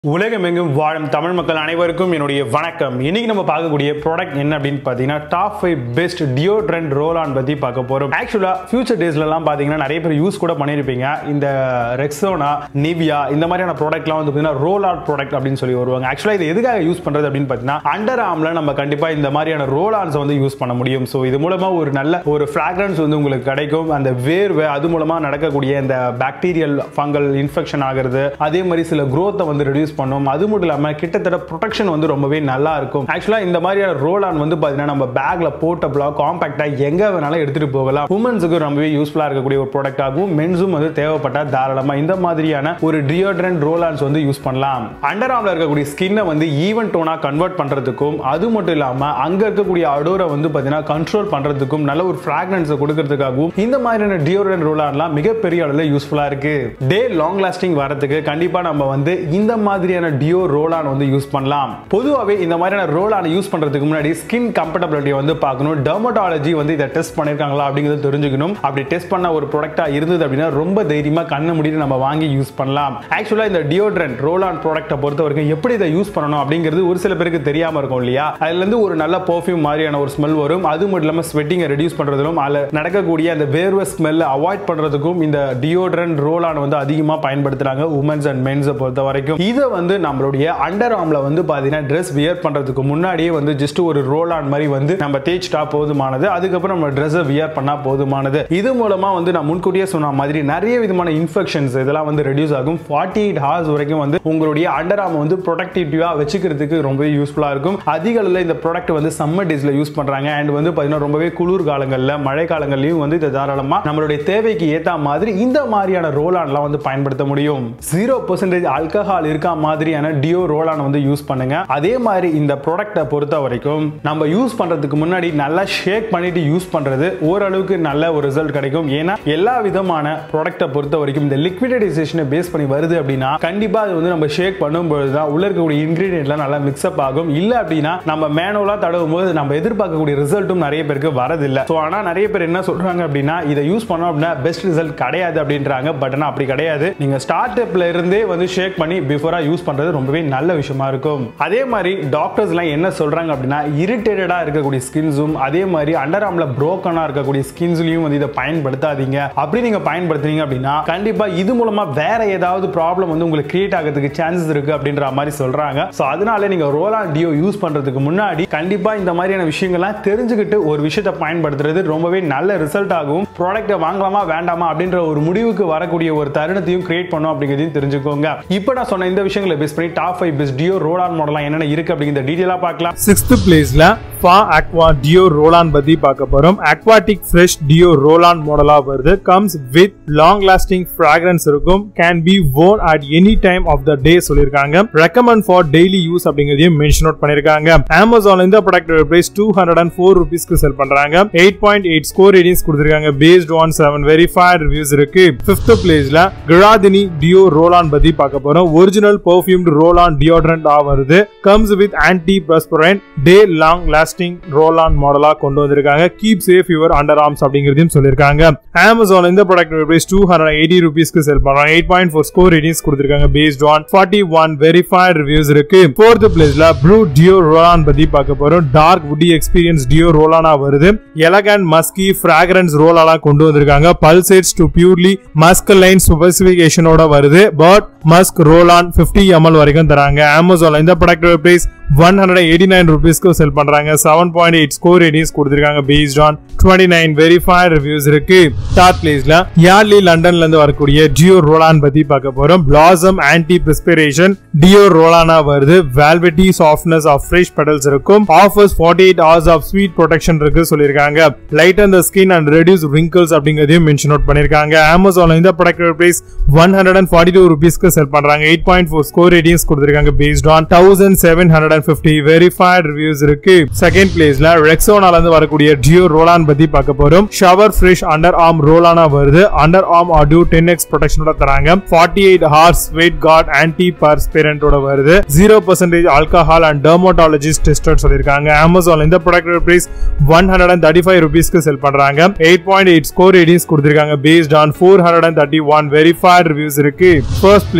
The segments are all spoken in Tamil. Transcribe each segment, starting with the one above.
உலகமெங்கும் வாழும் தமிழ் மக்கள் அனைவருக்கும் என்னுடைய வணக்கம் இன்னைக்கு நம்ம பார்க்கக்கூடிய ப்ராடக்ட் என்ன அப்படின்னு பார்த்தீங்கன்னா top five best deodorant roll on பற்றி பார்க்க போகிறோம் ஆக்சுவலாக ஃபியூச்சர் டேஸ்லலாம் பார்த்தீங்கன்னா நிறைய பேர் யூஸ் கூட பண்ணியிருப்பீங்க இந்த ரெக்ஸோனா நிவியா இந்த மாதிரியான ப்ராடக்ட்லாம் வந்து பார்த்தீங்கன்னா ரோல் ஆன் ப்ராடக்ட் அப்படின்னு சொல்லி வருவாங்க ஆக்சுவலாக இது எதுக்காக யூஸ் பண்ணுறது அப்படின்னு பார்த்தீங்கன்னா அண்டர் ஆர்மில் நம்ம கண்டிப்பாக இந்த மாதிரியான ரோல் ஆன்ஸை வந்து யூஸ் பண்ண முடியும் ஸோ இது மூலமாக ஒரு நல்ல ஒரு ஃப்ராக்ரன்ஸ் வந்து உங்களுக்கு கிடைக்கும் அந்த வேர்வை அது மூலமாக நடக்கக்கூடிய இந்த பாக்டீரியல் ஃபங்கல் இன்ஃபெக்ஷன் ஆகிறது அதே மாதிரி சில growth-அ வந்து ரெடியூஸ் பண்ணும் அது மட்டும் இல்லாமல் கிட்டத்தட்ட ப்ரொடெக்ஷன் வந்து ரொம்பவே நல்லா இருக்கும் ஆக்சுவலாக இந்த மாதிரியான ரோல் ஆன் வந்து பார்த்தீங்கன்னா நம்ம பேக்ல போர்ட்டபிளாக காம்பாக்டாக எங்கே வேணாலும் எடுத்துட்டு போகலாம் உமன்ஸுக்கு ரொம்பவே யூஸ்ஃபுல்லாக இருக்கக்கூடிய ஒரு ப்ராடக்ட் ஆகும் மென்ஸும் வந்து தேவைப்பட்டால் தாராளமாக இந்த மாதிரியான ஒரு டியோட்ரண்ட் ரோல் ஆன்ஸ் வந்து யூஸ் பண்ணலாம் அண்டர் ஆர்மில் இருக்கக்கூடிய ஸ்கின்னை வந்து ஈவன் டோனாக கன்வெர்ட் பண்ணுறதுக்கும் அது மட்டும் இல்லாமல் அங்கே இருக்கக்கூடிய அடோரை வந்து பார்த்தீங்கன்னா கண்ட்ரோல் பண்ணுறதுக்கும் நல்ல ஒரு ஃப்ராக்ரன்ஸை கொடுக்கறதுக்காகவும் இந்த மாதிரியான டியோட்ரண்ட் ரோல் ஆன்லாம் மிகப்பெரிய அளவில் யூஸ்ஃபுல்லாக இருக்கு டே லாங் லாஸ்டிங் வரதுக்கு கண்டிப்பாக நம்ம வந்து இந்த மாதிரியான டியோ ரோல் ஆன் வந்து யூஸ் பண்ணலாம் பொதுவாகவே இந்த மாதிரியான ரோல் ஆன் யூஸ் பண்ணுறதுக்கு முன்னாடி ஸ்கின் கம்பர்டபிலிட்டி வந்து பார்க்கணும் டெர்மட்டாலஜி வந்து இதை டெஸ்ட் பண்ணியிருக்காங்களா அப்படிங்கிறத தெரிஞ்சுக்கணும் அப்படி டெஸ்ட் பண்ண ஒரு ப்ராடக்டாக இருந்தது அப்படின்னா ரொம்ப தைரியமாக கண்ணை மூடிட்டு நம்ம வாங்கி யூஸ் பண்ணலாம் ஆக்சுவலாக இந்த டியோட்ரண்ட் ரோல் ஆன் ப்ராடக்ட்டை பொறுத்த வரைக்கும் எப்படி இதை யூஸ் பண்ணணும் அப்படிங்கிறது ஒரு சில பேருக்கு தெரியாமல் இருக்கும் இல்லையா அதுலேருந்து ஒரு நல்ல பர்ஃப்யூம் மாதிரியான ஒரு ஸ்மெல் வரும் அது மட்டும் இல்லாமல் ஸ்வெட்டிங்கை ரெடியூஸ் பண்ணுறதுலும் அதில் நடக்கக்கூடிய அந்த வேர்வை ஸ்மெல்லை அவாய்ட் பண்ணுறதுக்கும் இந்த டியோட்ரண்ட் ரோல் ஆன் வந்து அதிகமாக பயன்படுத்துகிறாங்க உமன்ஸ் அண்ட் மென்ஸை பொறுத்த வரைக்கும் இதை வந்து நம்மளுடைய அண்டர் ஆர்ம்ல வந்து பார்த்தீங்கன்னா ட்ரெஸ் வியர் பண்ணுறதுக்கு முன்னாடியே வந்து ஜஸ்ட் ஒரு ரோல் ஆன் மாதிரி வந்து நம்ம தேய்ச்சிட்டா போதுமானது அதுக்கப்புறம் நம்ம ட்ரெஸ்ஸை வியர் பண்ணா போதுமானது இது மூலமா வந்து நான் முன்கூட்டியே சொன்ன மாதிரி நிறைய விதமான இன்ஃபெக்ஷன்ஸ் இதெல்லாம் வந்து ரெடியூஸ் ஆகும் ஃபார்ட்டி எயிட் ஹவர்ஸ் வரைக்கும் வந்து உங்களுடைய அண்டர் ஆர்ம் வந்து ப்ரொடக்டிவிட்டிவாக வச்சுக்கிறதுக்கு ரொம்பவே யூஸ்ஃபுல்லாக இருக்கும் அதிக அளவில் இந்த ப்ராடக்ட் வந்து சம்மர் டேஸில் யூஸ் பண்ணுறாங்க அண்ட் வந்து பார்த்தீங்கன்னா ரொம்பவே குளிர் காலங்களில் மழை காலங்கள்லையும் வந்து இதை தாராளமாக நம்மளுடைய தேவைக்கு ஏற்ற மாதிரி இந்த மாதிரியான ரோல் ஆன்லாம் வந்து பயன்படுத்த முடியும் ஜீரோ பர்சன்டேஜ் ஆல்கஹால் இருக்கா மாதிரியான டியோ ரோல் ஆன் வந்து யூஸ் பண்ணுங்க அதே மாதிரி இந்த ப்ராடக்ட்டை பொறுத்த வரைக்கும் நம்ம யூஸ் பண்றதுக்கு முன்னாடி நல்லா ஷேக் பண்ணிட்டு யூஸ் பண்றது ஓரளவுக்கு நல்ல ஒரு ரிசல்ட் கிடைக்கும் ஏன்னா எல்லா விதமான ப்ராடக்ட்டை பொறுத்த வரைக்கும் இந்த லிக்விடைசேஷனை பேஸ் பண்ணி வருது அப்படின்னா கண்டிப்பா அது வந்து நம்ம ஷேக் பண்ணும்போது தான் உள்ள இருக்கக்கூடிய இன்கிரீடியன்ட்லாம் நல்லா மிக்ஸ்அப் ஆகும் இல்ல அப்படின்னா நம்ம மேனுவலா தடவும் போது நம்ம எதிர்பார்க்கக்கூடிய ரிசல்ட்டும் நிறைய பேருக்கு வரதில்லை ஸோ ஆனால் நிறைய பேர் என்ன சொல்றாங்க அப்படின்னா இதை யூஸ் பண்ணோம் அப்படின்னா பெஸ்ட் ரிசல்ட் கிடையாது அப்படின்றாங்க பட் ஆனால் அப்படி கிடையாது நீங்க ஸ்டார்ட் அப்ல இருந்தே வந்து ஷேக் பண்ணி பிஃபோரா யூஸ் பண்றது ரொம்பவே நல்ல விஷயமா இருக்கும் அதே மாதிரி டாக்டர்ஸ்லாம் என்ன சொல்றாங்க அப்படின்னா இரிட்டேட்டடா இருக்கக்கூடிய ஸ்கின்ஸும் அதே மாதிரி அண்டர் ஆர்ம்ல புரோக்கனா இருக்கக்கூடிய ஸ்கின்ஸ்லயும் வந்து இதை பயன்படுத்தாதீங்க அப்படி நீங்க பயன்படுத்துறீங்க அப்படின்னா கண்டிப்பா இது மூலமா வேற ஏதாவது ப்ராப்ளம் வந்து உங்களுக்கு கிரியேட் ஆகிறதுக்கு சான்சஸ் இருக்கு அப்படின்ற மாதிரி சொல்றாங்க ஸோ அதனால நீங்க ரோலான் டியோ யூஸ் பண்றதுக்கு முன்னாடி கண்டிப்பா இந்த மாதிரியான விஷயங்கள்லாம் தெரிஞ்சுக்கிட்டு ஒரு விஷயத்தை பயன்படுத்துறது ரொம்பவே நல்ல ரிசல்ட் ஆகும் ப்ராடக்ட்டை வாங்கலாமா வேண்டாமா அப்படின்ற ஒரு முடிவுக்கு வரக்கூடிய ஒரு தருணத்தையும் கிரியேட் பண்ணும் அப்படிங்கிறதையும் தெரிஞ்சுக்கோங்க இப்போ நான் சொன்ன இந்த விஷயங்களை பேஸ் பண்ணி top five best deo roll on மாடலாம் என்னென்ன இருக்கு அப்படிங்கிற டீட்டெயிலாக பார்க்கலாம் சிக்ஸ்த் பிளேஸ்ல ஃபா அக்வா டியோ ரோலான் பத்தி பார்க்க போறோம் அக்வாட்டிக் ஃப்ரெஷ் டியோ ரோலான் மாடலா வருது comes with long lasting fragrance இருக்கும் can be worn at any time of the day சொல்லியிருக்காங்க ரெக்கமெண்ட் ஃபார் டெய்லி யூஸ் அப்படிங்கிறதையும் மென்ஷன் அவுட் பண்ணிருக்காங்க அமேசான்ல இந்த ப்ராடக்டோட price two hundred and four ருபீஸ்க்கு செல் பண்றாங்க eight point eight score ratings கொடுத்திருக்காங்க based on seven verified reviews இருக்கு பிப்த் பிளேஸ்ல கிராதினி டியோ ரோலான் பத்தி பார்க்க போறோம் ஒரிஜினல் பெர்ஃபியூம்டு ரோலான் டியோட்ரண்ட் ஆ வருது comes with anti perspirant day long lasting roll on மாடலா கொண்டு வந்திருக்காங்க keep safe your under arms அப்படிங்கிறதையும் சொல்லியிருக்காங்க அமேசான் இந்த product price two hundred eighty ருபீஸ்க்கு செல் பண்றாங்க eight point four score ratings கொடுத்திருக்காங்க based on forty one verified reviews இருக்கு ஃபோர்த் பிளேஸ்ல ப்ளூ டியோ ரோலான் பத்தி பார்க்க போறோம் டார்க் வுட்டி எக்ஸ்பீரியன்ஸ் டியோ ரோலானா வருது எலகண்ட் மஸ்கி ஃபிராக்ரன்ஸ் ரோலாலா கொண்டு வந்திருக்காங்க பல்சேட்ஸ் டு பியூர்லி மஸ்கலைன் ஸ்பெசிபிகேஷனோட வருது பட் மஸ்க் ரோலான் 50 எம்எல் வரைக்கும் தராங்க அமேசான்ல இந்த product price one hundred eighty nine ருபீஸ்க்கு செல் பண்றாங்க seven point eight score ratings கொடுத்திருக்காங்க based on twenty nine verified reviews இருக்கு டாப் பிளேஸ்ல யார்லி லண்டன்ல இருந்து வரக்கூடிய டியோ ரோலான் பத்தி பார்க்க போறோம் பிளாசம் ஆன்டி பிரிஸ்பிரேஷன் டியோ ரோலானா வருது velvety softness of fresh petals இருக்கும் offers forty eight hours of sweat protection இருக்கு சொல்லியிருக்காங்க லைட் அந்த ஸ்கின் அண்ட் ரெடியூஸ் ரிங்கிள்ஸ் அப்படிங்கிறதையும் மென்ஷன் அவுட் பண்ணிருக்காங்க அமேசான்ல இந்த product price one hundred and forty two ருபீஸ்க்கு செல் பண்றாங்க eight point four score ratings கொடுத்திருக்காங்க based on thousand seven hundred and fifty verified reviews இருக்கு செகண்ட் பிளேஸ்ல ரெக்ஸோனால இருந்து வரக்கூடிய டியோ ரோலான் பத்தி பார்க்க போறோம் ஷவர் ஃப்ரெஷ் அண்டர் ஆர்ம் ரோலானா வருது அண்டர் ஆர்ம் ஆடியோ டென் எக்ஸ் ப்ரொடெக்ஷனோட தராங்க forty eight hours weight guard anti பர்ஸ்பிரண்டோட வருது zero percentage alcohol and dermatologist tested சொல்லியிருக்காங்க அமேசான் இந்த product price one hundred and thirty five ருபீஸ்க்கு செல் பண்றாங்க eight point eight score ratings கொடுத்திருக்காங்க based on four hundred and thirty one verified reviews இருக்கு ஃபர்ஸ்ட்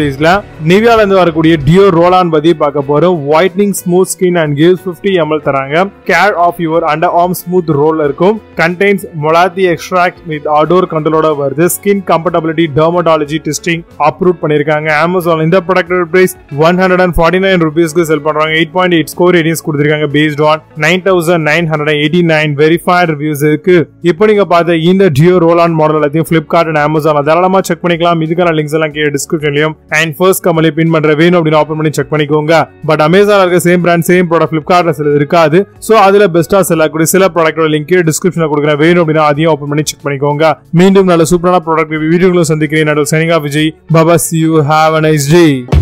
லிஸ்ட்ல நிவியால இருந்து வரக்கூடிய டியோ ரோலான் பத்தி பார்க்க போறோம் whitening smooth skin and gives 50 ml தராங்க care of your under arm smooth roll இருக்கும் கண்டெய்ன்ஸ் மொலாத்தி எக்ஸ்ட்ராக்ட் வித் ஆடோர் கண்ட்ரோலோட வருது skin comfortability dermatology testing approve பண்ணிருக்காங்க அமேசான் இந்த product price one hundred and forty nine ருபீஸ்க்கு செல் பண்றாங்க eight point eight score ratings கொடுத்திருக்காங்க based on nine thousand nine hundred eighty nine verified reviews இருக்கு இப்போ நீங்க பார்த்த இந்த டியோ ரோலான் மாடல் எல்லாத்தையும் பிளிப்கார்ட் அண்ட் அமேசான் தாராளமா செக் பண்ணிக்கலாம் இதுக்கான லிங்க்ஸ் எல்லாம் கீழே டிஸ்கிரிப்ஷன்லயும் அண்ட் ஃபர்ஸ்ட் கமலி பின் பண்ற வேணும் அப்படின்னு ஓப்பன் பண்ணி செக் பண்ணிக்கோங்க பட் அமேசான் இருக்க சேம் பிராண்ட் சேம் ப்ராடக்ட் பிளிப்கார்ட்ல சில இருக்காது சோ அதுல பெஸ்டா செல்லக்கூடிய சில ப்ராடக்டோட லிங்க் கீழே டிஸ்கிரிப்ஷன்ல கொடுக்குறேன் வேணும் அப்படின்னா அதையும் ஓப்பன் பண்ணி செக் பண்ணிக்கோங்க மீண்டும் நல்ல சூப்பரான ப்ராடக்ட் வீடியோங்களும் சந்திக்கிறேன் நடுவில் signing off Vijay Baba see you have a nice day